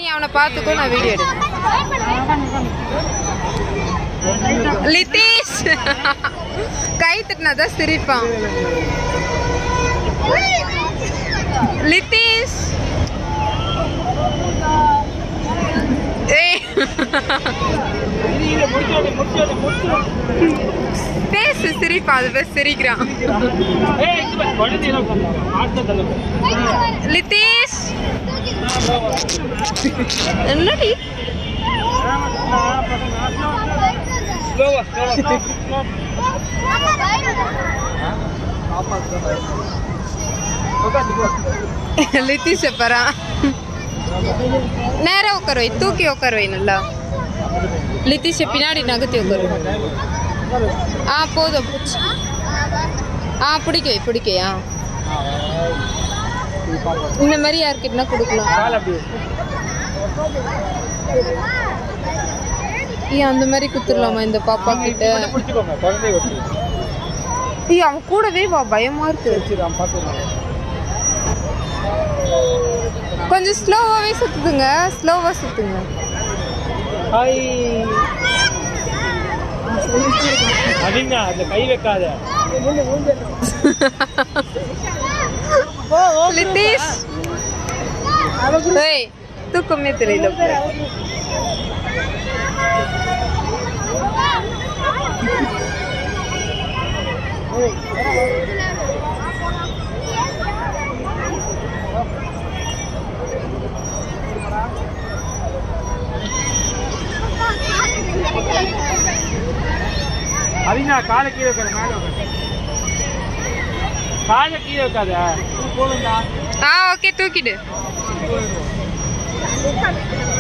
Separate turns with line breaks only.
அவனை பார்த்துக்கோ நான் வீடியோ எடுக்கிறேன் லிதீஷ் கை தட்டினாதான் சிரிப்பான் லிதீஷ் ஏய் பேசு சிரிப்பான் அது பேச சிரிக்கிறான் லிதீஷ் என்னடி லித்தீஷ பரா நேரா உட்கார வை தூக்கி உட்கார வை நல்லா லித்தீஷ பின்னாடி நகர்த்தி உட்காரு ஆ போதும் பிடிச்சி. ஆ பிடிக்க வை பிடிக்க ஆ இந்த மாதிரி யார்கிட்டனா கொடுக்கலாம் ஏன் அந்த மாதிரி குத்துடலாமா இந்த பாப்பா கிட்ட ஏய் அவன் கூடவே வா பயமா இருக்கு கொஞ்சம் ஸ்லோவாவே சுத்துதுங்க ஸ்லோவா சுத்துங்க
அதிகா அதுல கை வைக்காத
லித்தீஷ் ஏய் தூக்கமே தெரியல போல.
அதிகா காலை கீழே வைக்காத மேல வைக்காத காலை கீழே வைக்காத போதும்டா
ஆ ஓகே தூக்கிடு